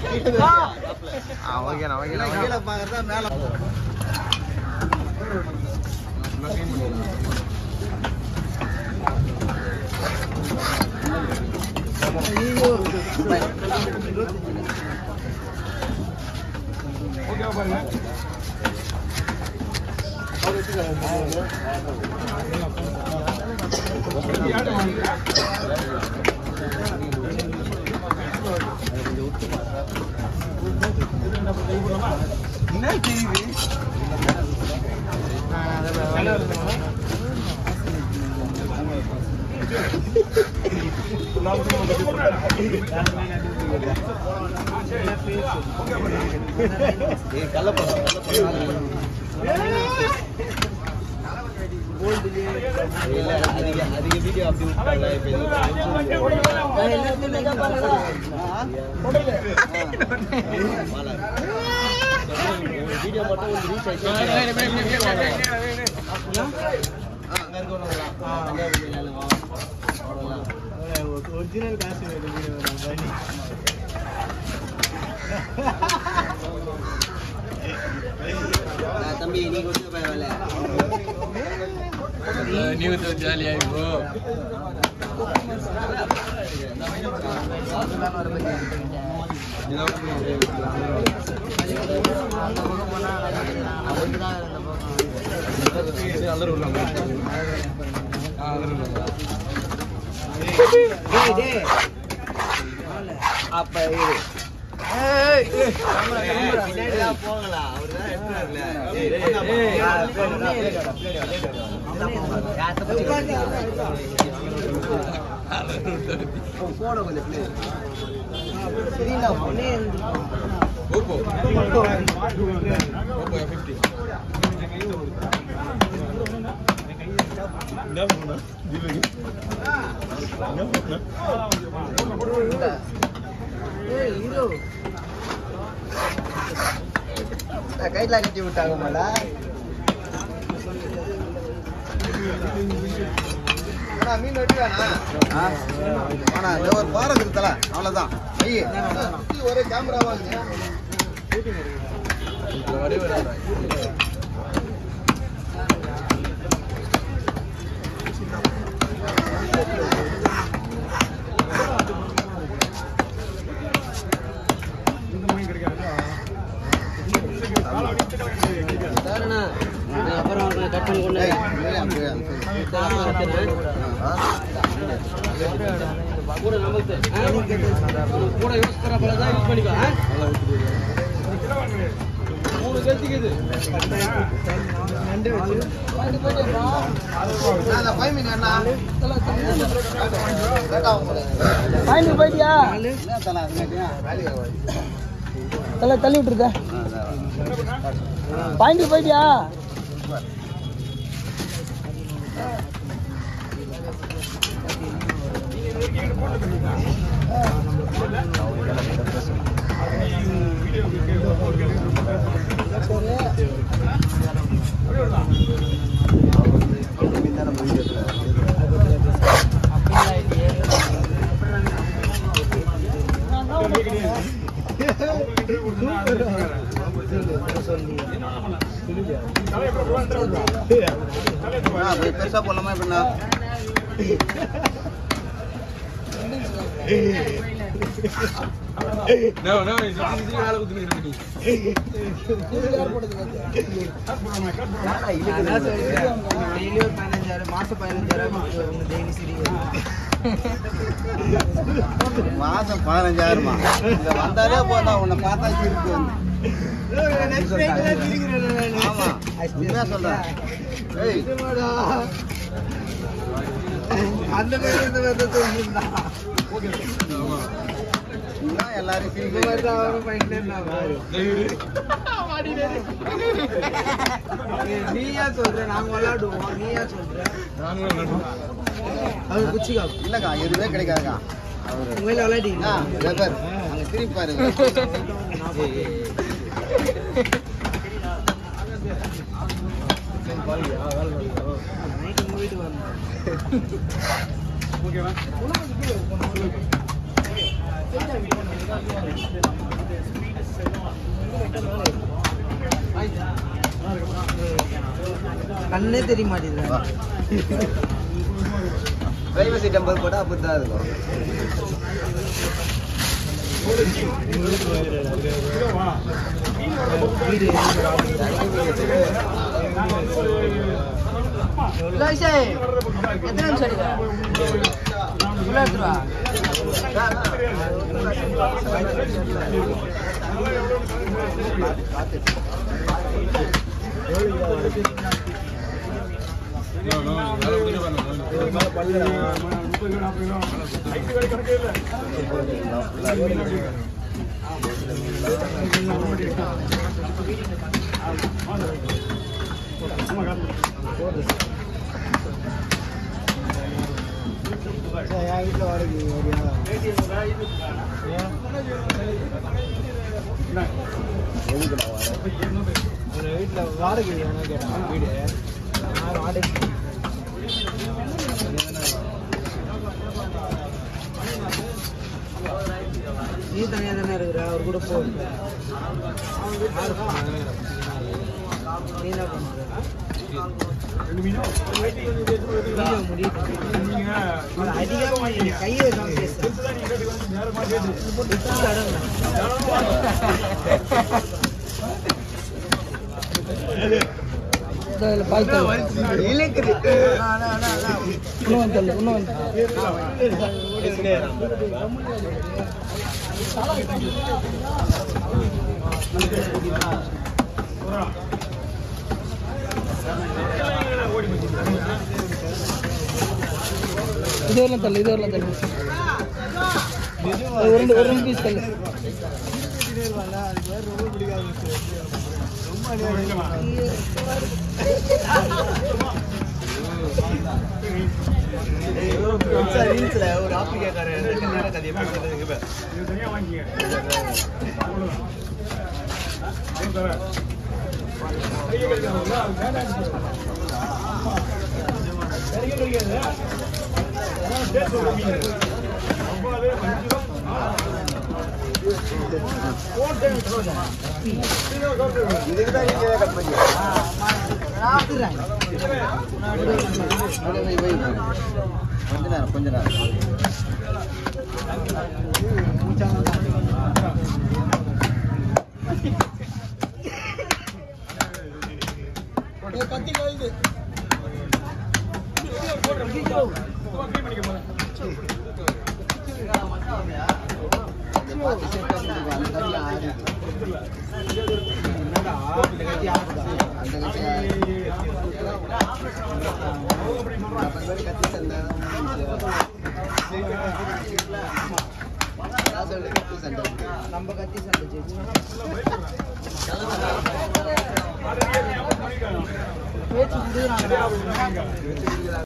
ஆ ஓகேண்ணா ஓகேண்ணா கீழே பார்க்கறதா மேல என்ன செய்யுது ஏய் கள்ளப்படம் இல்ல அதிக அதிக வீடியோ அப்படி விட்டாங்க இப்ப வீடியோ மட்டும் ஒரு ரீச் ஆயிடுச்சு அங்க இருக்கவங்களா அங்க இருக்கவங்க அவ்வளவுதான் ஒரிஜினல் காசு வேணும் ஆ, தம்பி நீ கொடுத்து பரவாயில்ல நீ வந்து ஜாலியா இப்போ அப்ப இரு பின்னாடி தான் போகலாம் அவர்தான் எடுத்துறாருல ஏய், ஆ, பின்னாடி வா, பின்னாடி வா. யார்கிட்ட போச்சு? போட கொஞ்சம் பின்னாடி. சரிங்களா, பொண்ணே இருந்து. ஓப்போ ஓப்போ ஃபிஃப்டி என்ன பண்ணா ஜிலுக்கு என்ன பண்ணா நான் கையில கட்டி விட்டாங்க போல அண்ணா, மீன் வெட்டி வேணா ஆனா இந்த ஒரு பாரம் இருக்குதல அவ்வளவுதான் ஐயே சுத்தி ஒரே கேமரா வாங்க வரவே வராதா அப்புறம் கட் பண்ணி கொண்டு கூட நமக்கு கூட யோசிக்கிற போல தான் யூஸ் பண்ணிக்கோ ஆ? மூணு கழிச்சுக்குது பாயிண்ட் போயிட்டியா தலை தள்ளி விட்டுருக்க பாயிண்ட் போயிட்டியா பெருசா போடலாமா எப்படின்னா நோ நோ இது இது வேலை குத்துன்னு இருக்கு மாசம் பதினஞ்சாயிரம் டெய்லி சரி மாசம் பதினஞ்சாயிரமா இங்க வந்தாலே போதா உன்னை பார்த்தா சிரிப்பு வந்து ஆமா உண்மையா சொல்றேன் ஏய் அந்த மாதிரி இந்த மாதிரி தான் தோணுதுண்ணா. இன்னும் எல்லாரும் இந்த சிரிக்க மாதிரி தான் அவரும் பண்ணிட்டே இருந்தாங்க. ஏய், நீயா சொல்ற நாங்க விளையாடுவோம் நீயா சொல்ற அவர் குச்சி காப்பு இல்லக்கா எதுவுமே கிடைக்காதுக்கா அவரு உண்மையில ஆ, விளையாடிங்களா வெப்பர் அங்க திருப்பி பாருங்க ஏய், ஏய், ஏய். நைட்டு உங்க வீட்டுக்கு வரணும் கண்ணே தெரிய மாட்டேங்குது பிரைவசி டெம்பிள் போட்டா அப்படிதான் இருக்கும் வீடு லோய்ஸே, எத்தனை நிமிஷம் எடுக்க? உள்ள எடுத்துட்டு வா. என் வீட்டில் வாடகை வரியா ஒரு வீட்டில் வாடகை வேணா கேட்டான் வீடு நான் வாடகை நீ தனியாக தானே இருக்கிற அவர் கூட போ நீ என்ன பண்ற வீடியோ முடியுது அதிகமாக கையை தான் இது வரலாம் தள்ளு இது வரலாம் தள்ளு ஒரு ரெண்டு ஒரு ரெண்டு பீஸ் தள்ளு ரீல்ஸ்ல ஒரு ஆப்பிரிக்காக்காரன் கல்யாண கதையை பேசுறதுக்கு பேர் இதுக்கு தான் நீங்க கட் பண்ணி கொஞ்ச நேரம் கொஞ்ச நேரம் நம்ம கத்தி சண்டை ஜெயிச்சு பேச்சு குடுக்குறாங்க